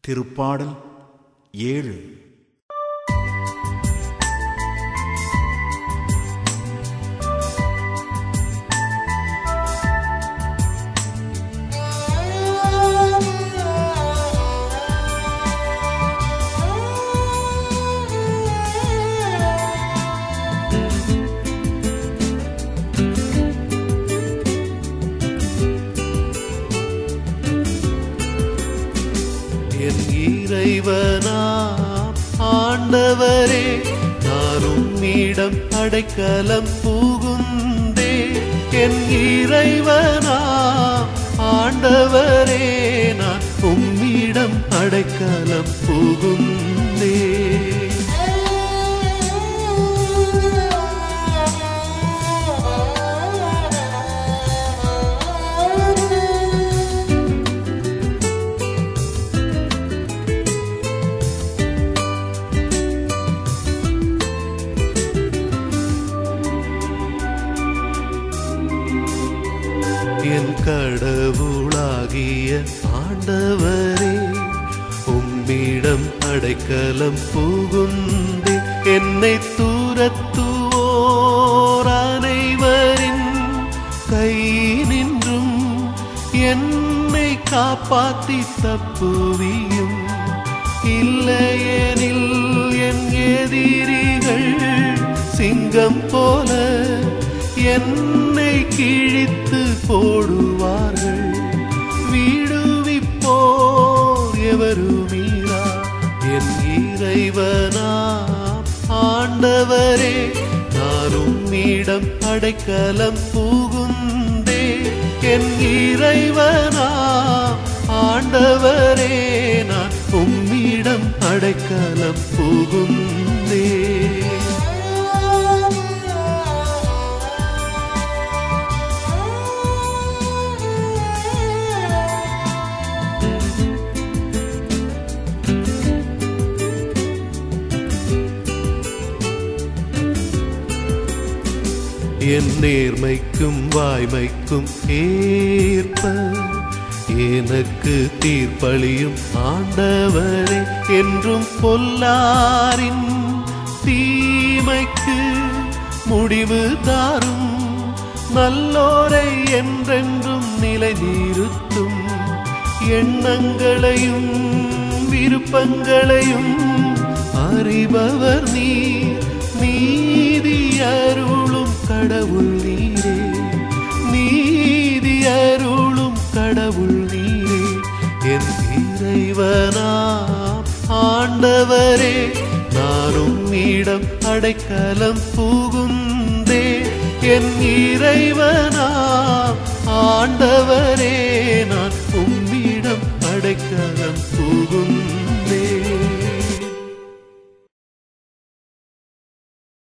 திருப்பாடல் ஏழு என் இறைவனாம் ஆண்டவரே நானும் இடம் அடைக்கலம் புகுந்தே என் இறைவனாம் ஆண்டவரே நான் உம்மிடம் அடைக்கலம் புகுந்தே என் கடவுளாகிய ஆண்டவரே உம்மிடம் அடைக்கலம் புகுந்து என்னை தூரத்துவோர் அனைவரின் கை நின்றும் என்னை காப்பாத்தி தப்புவியும் இல்லையெனில் என் எதிரிகள் சிங்கம் போல என்னை கிழித்து போடுவார்கள் வீடுவிப்போர் எவருமீரா என் இறைவனாம் ஆண்டவரே நானும் இடம் அடைக்கலம் புகுந்தே என் இறைவனாம் ஆண்டவரே நான் உம்மிடம் அடைக்கலம் புகுந்தே என் நேர்மைக்கும் வாய்மைக்கும் ஏற்ப எனக்கு தீர்ப்பளியும் ஆண்டவரே என்றும் பொல்லாரின் தீமைக்கு முடிவு தாரும் நல்லோரை என்றென்றும் நிலை நிறுத்தும் எண்ணங்களையும் விருப்பங்களையும் அறிபவர் நீர் நீதி அருளும் கடவுள் நீரே நீதி அருளும் கடவுள் நீரே என் இறைவனாம் ஆண்டவரே நானும் இடம் அடைக்கலம் புகுந்தே என் இறைவனா